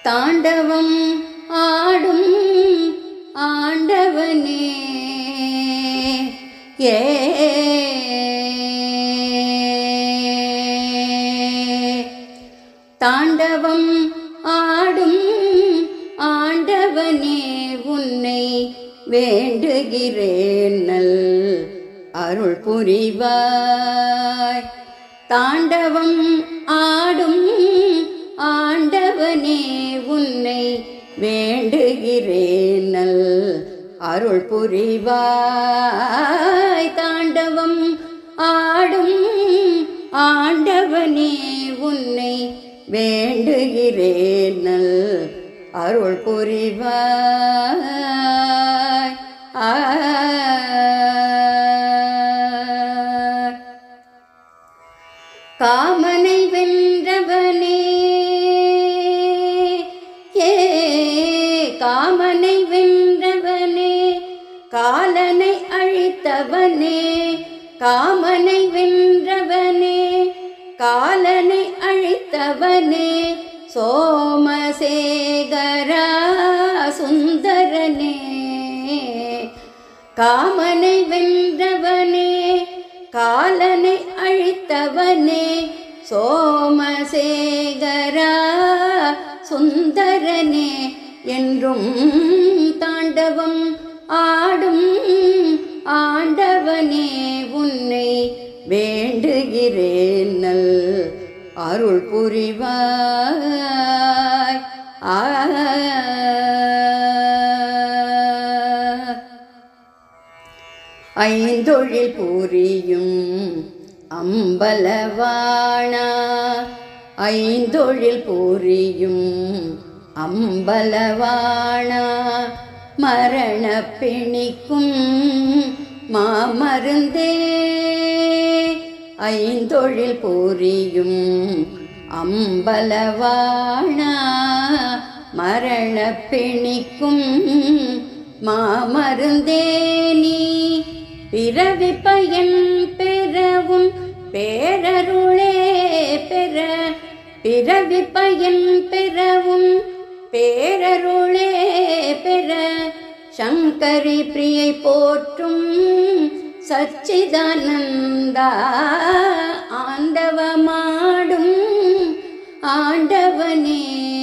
தாண்டவம் ஆடும் ஆண்டவனே ஏ தாண்டவம் ஆடும் ஆண்டவனே உன்னை வேண்டுகிறேன் நல் அருள் புரிவாய் தாண்டவம் ஆடும் ஆண்டவனே உன்னை வேண்டுகிறேன் நல் அருள் புரிவாய் தாண்டவம் ஆடும் ஆண்டவனே உன்னை வேண்டுகிறேன் நல் அருள் புரிவாய் ஆ காமனை வென்றவனே ஏ காமனை வென்றவனே காலனை அழித்தவனே காமனை வென்றவனே காலனை அழித்தவனே சோமசேகரா சுந்தரனே காமனை வென்றவனே காலனை அழித்தவனே சோமசேகரா சுந்தரனே என்றும் தாண்டவம் ஆடும் ஆண்டவனே உன்னை வேண்டுகிறேன் நல் அருள் புரிவாய் ஆ ஐந்தொழில் புரியும் அம்பலவாணா ஐந்தொழில் புரியும் அம்பலவாணா மரண பிணிக்கும் மாமருந்தே ஐந்தொழில் புரியும் அம்பலவாணா மரண பிணிக்கும் மாமருந்தே நீ பிறவி பயன் பெறவும் பேரருளே பெற பிறவி பயன் பெறவும் பேரருளே பெற சங்கரி பிரியை போற்றும் சச்சிதானந்தா ஆண்டவமாடும் ஆண்டவனே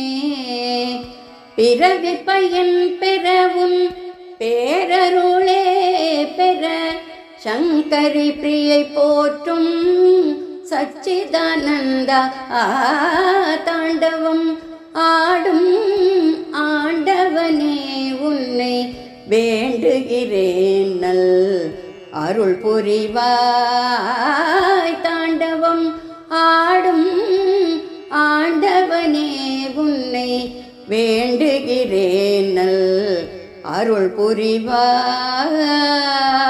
பிறவி பயன் பெறவும் பேரருளே பெற சங்கரி பிரியை போற்றும் சச்சிதானந்தா ஆ தாண்டவம் ஆடும் ஆண்டவனே உன்னை வேண்டுகிறேன் நல் அருள் புரிவாய் தாண்டவம் ஆடும் ஆண்டவனே உன்னை வேண்டுகிறேன் நல் அருள் புரிவாய்